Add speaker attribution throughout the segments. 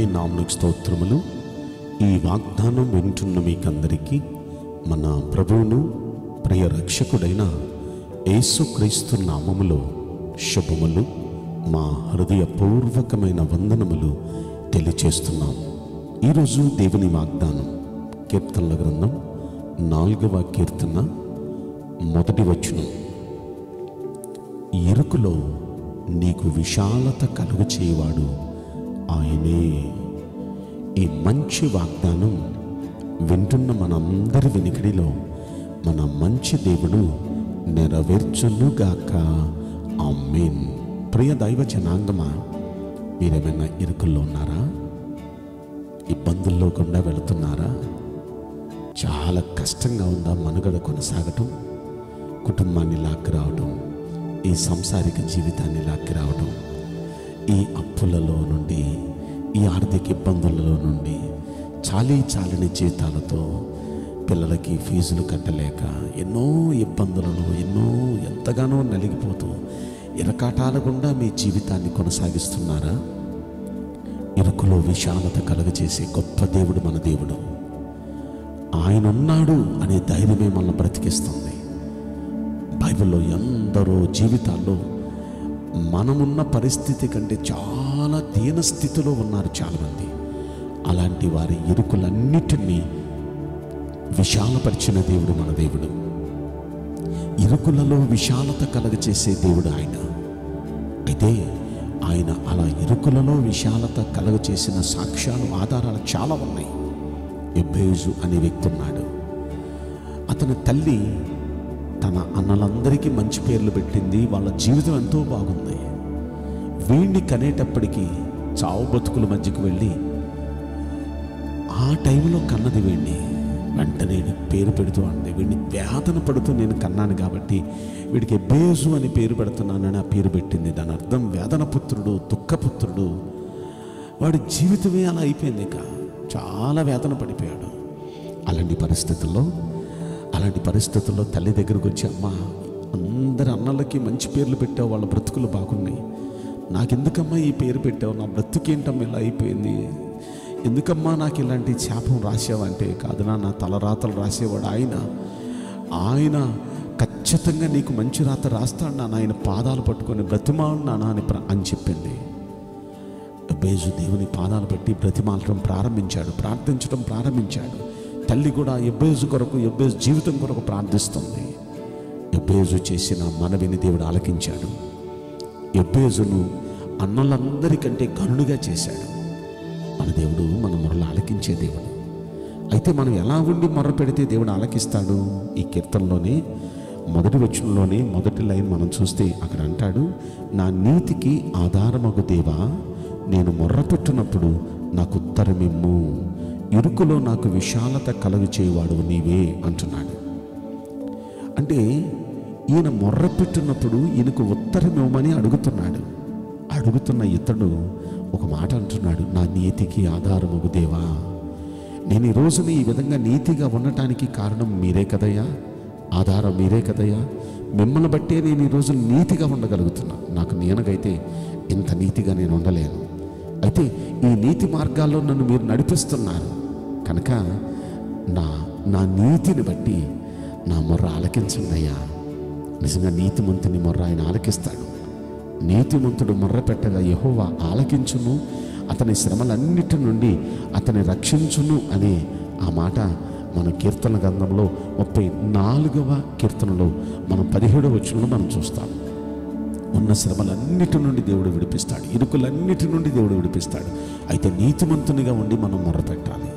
Speaker 1: నామకు స్తోత్రములు ఈ వాగ్దానం వింటున్న మీకందరికీ మన ప్రభువును ప్రియ రక్షకుడైన యేసుక్రీస్తు నామములో శుభములు మా హృదయపూర్వకమైన వందనములు తెలియచేస్తున్నాం ఈరోజు దేవుని వాగ్దానం కీర్తనల గ్రంథం నాలుగవ కీర్తన మొదటి వచనం ఎరుకులో నీకు విశాలత కలుగు చేయవాడు ఆయనే ఈ మంచి వాగ్దానం వింటున్న మనందరి వినికిడిలో మన మంచి దేవుడు నెరవేర్చునుగాక ఆమేన్ ప్రియ దైవ జనాంగమా మీరేమైనా ఇరుకుల్లో ఉన్నారా ఇబ్బందుల్లో గుండా వెళుతున్నారా చాలా కష్టంగా ఉందా మనుగడ కొనసాగటం కుటుంబాన్ని లాక్కి రావడం ఈ సంసారిక జీవితాన్ని లాక్కి రావడం ఈ అప్పులలో నుండి ఈ ఆర్థిక ఇబ్బందులలో నుండి చాలీ చాలని జీతాలతో పిల్లలకి ఫీజులు కట్టలేక ఎన్నో ఇబ్బందులలో ఎన్నో ఎంతగానో నలిగిపోతూ ఇరకాటాల గుండా మీ జీవితాన్ని కొనసాగిస్తున్నారా ఇరుకులో విశాలత కలుగజేసే గొప్ప దేవుడు మన దేవుడు ఆయన ఉన్నాడు అనే ధైర్యమే మనల్ని బ్రతికిస్తుంది బైబిల్లో ఎందరో జీవితాల్లో మనమున్న పరిస్థితి కంటే చాలా దీన స్థితిలో ఉన్నారు చాలామంది అలాంటి వారి ఇరుకులన్నిటినీ విశాలపరిచిన దేవుడు మన దేవుడు ఇరుకులలో విశాలత కలగచేసే దేవుడు ఆయన అయితే ఆయన అలా ఇరుకులలో విశాలత కలగచేసిన సాక్ష్యాలు ఆధారాలు చాలా ఉన్నాయి ఎబ్బేజు అనే వ్యక్తి ఉన్నాడు అతని తల్లి తన అన్నలందరికీ మంచి పేర్లు పెట్టింది వాళ్ళ జీవితం ఎంతో బాగుంది వీణ్ణి కనేటప్పటికీ చావు బతుకుల మధ్యకు వెళ్ళి ఆ టైంలో కన్నది వీణ్ణి వెంటనే పేరు పెడుతూ అంది వీడిని వేదన పడుతూ నేను కన్నాను కాబట్టి వీడికి ఎబ్బేజు అని పేరు పెడుతున్నానని ఆ పేరు పెట్టింది దాని అర్థం వేదన పుత్రుడు దుఃఖపుత్రుడు వాడి జీవితమే అలా అయిపోయింది ఇక చాలా వేదన పడిపోయాడు అలాంటి పరిస్థితుల్లో అలాంటి పరిస్థితుల్లో తల్లి దగ్గరకు వచ్చి అమ్మ అందరి అన్నలకి మంచి పేర్లు పెట్టావు వాళ్ళ బ్రతుకులు బాగున్నాయి నాకెందుకమ్మా ఈ పేరు పెట్టావు నా బ్రతుకేంటమ్మా ఇలా అయిపోయింది ఎందుకమ్మా నాకు ఇలాంటి శాపం రాసావంటే కాదు నా నా తలరాతలు రాసేవాడు ఆయన ఆయన ఖచ్చితంగా నీకు మంచి రాత రాస్తాడు నాన్న ఆయన పాదాలు పట్టుకొని బ్రతిమాడు నాన్న అని ప్ర- అని చెప్పింది ఎబ్బేజు దేవుని పాదాలు పెట్టి బ్రతిమాలటం ప్రారంభించాడు ప్రార్థించడం ప్రారంభించాడు తల్లి కూడా ఎబ్బేజు కొరకు ఎబ్బేజు జీవితం కొరకు ప్రార్థిస్తుంది ఎబ్బేజు చేసిన మనవిని దేవుడు ఆలకించాడు ఎబ్బేజును అన్నలందరికంటే గనుడుగా చేశాడు మన దేవుడు మన మొరలు ఆలకించే దేవుడు అయితే మనం ఎలా ఉండి మొర్ర పెడితే దేవుడు ఆలకిస్తాడు ఈ కీర్తనలోనే మొదటి వచనంలోనే మొదటి లైన్ మనం చూస్తే అక్కడ అంటాడు నా నీతికి ఆధారమగు దేవా నేను మొర్ర పెట్టినప్పుడు నాకు ఉత్తరమిమ్ము ఇరుకులో నాకు విశాలత కలుగు చేయవాడు నీవే అంటున్నాడు అంటే ఈయన మొర్ర పెట్టినప్పుడు ఈయనకు ఉత్తరం ఇవ్వమని అడుగుతున్నాడు అడుగుతున్న ఇతడు ఒక మాట అంటున్నాడు నా నీతికి ఆధారముగు దేవా నేను ఈ రోజున ఈ విధంగా నీతిగా ఉండటానికి కారణం మీరే కదయ్యా ఆధారం మీరే కదయ్యా మిమ్మల్ని బట్టే నేను ఈ రోజు నీతిగా ఉండగలుగుతున్నా నాకు నేనకైతే ఇంత నీతిగా నేను ఉండలేను అయితే ఈ నీతి మార్గాల్లో నన్ను మీరు నడిపిస్తున్నారు కనుక నా నా నీతిని బట్టి నా మొర్ర ఆలకించండి అయ్యా నిజంగా నీతిమంతుని మొర్ర ఆయన ఆలకిస్తాడు నీతిమంతుడు మొర్ర పెట్టగా యెహోవా ఆలకించును అతని శ్రమలన్నిటి నుండి అతని రక్షించును అనే ఆ మాట మన కీర్తన గ్రంథంలో ముప్పై నాలుగవ కీర్తనలో మనం పదిహేడవ వచనంలో మనం చూస్తాం ఉన్న శ్రమలన్నిటి నుండి దేవుడు విడిపిస్తాడు ఇరుకులన్నిటి నుండి దేవుడు విడిపిస్తాడు అయితే నీతిమంతునిగా ఉండి మనం మొర్ర పెట్టాలి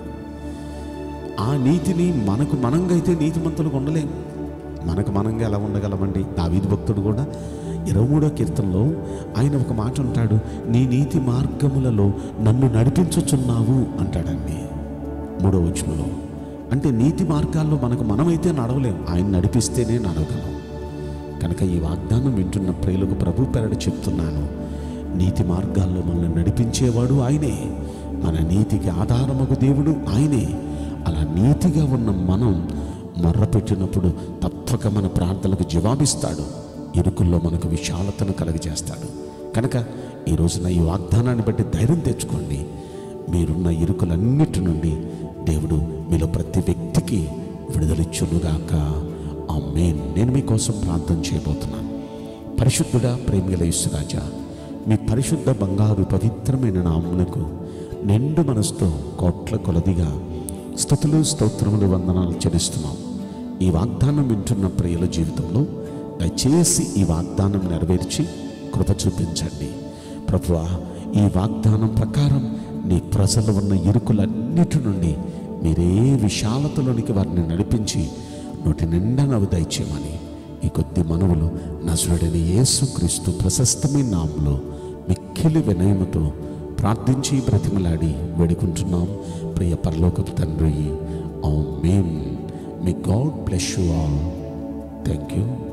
Speaker 1: ఆ నీతిని మనకు మనంగా అయితే నీతిమంతులుగా ఉండలేము మనకు మనంగా ఎలా ఉండగలమండి దావీదు భక్తుడు కూడా ఇరవై మూడో కీర్తనలో ఆయన ఒక మాట అంటాడు నీ నీతి మార్గములలో నన్ను నడిపించుచున్నావు అంటాడండి మూడో వచనంలో అంటే నీతి మార్గాల్లో మనకు మనమైతే నడవలేం ఆయన నడిపిస్తేనే నడవగలం కనుక ఈ వాగ్దానం వింటున్న ప్రియులకు ప్రభు పెరడు చెప్తున్నాను నీతి మార్గాల్లో మనల్ని నడిపించేవాడు ఆయనే మన నీతికి ఆధారమగు దేవుడు ఆయనే అలా నీతిగా ఉన్న మనం మొర్రపెట్టినప్పుడు తప్పక మన ప్రార్థనలకు జవాబిస్తాడు ఇరుకుల్లో మనకు విశాలతను కలుగజేస్తాడు కనుక ఈ రోజున ఈ వాగ్దానాన్ని బట్టి ధైర్యం తెచ్చుకోండి మీరున్న ఇరుకులన్నిటి నుండి దేవుడు మీలో ప్రతి వ్యక్తికి విడుదలిచ్చునుగాక ఆ మెయిన్ నేను మీకోసం ప్రార్థన చేయబోతున్నాను పరిశుద్ధుడా ప్రేమిగల యేసురాజా మీ పరిశుద్ధ బంగారు పవిత్రమైన నామునకు నిండు మనసుతో కోట్ల కొలదిగా స్థుతులు స్తోత్రములు వందనాలు చెల్లిస్తున్నాం ఈ వాగ్దానం వింటున్న ప్రియుల జీవితంలో దయచేసి ఈ వాగ్దానం నెరవేర్చి కృప చూపించండి ప్రభువా ఈ వాగ్దానం ప్రకారం నీ ప్రజలు ఉన్న ఇరుకులన్నిటి నుండి మీరే విశాలతలోనికి వారిని నడిపించి నోటి నిండా నవ్వు దయచేయమని ఈ కొద్ది మనవులు నజరుడైన యేసు క్రీస్తు ప్రశస్తమైన నామంలో మిక్కిలి వినయముతో ప్రార్థించి బ్రతిమలాడి వేడుకుంటున్నాం ప్రియ పరలోకపు తండ్రి amen may God bless you all thank you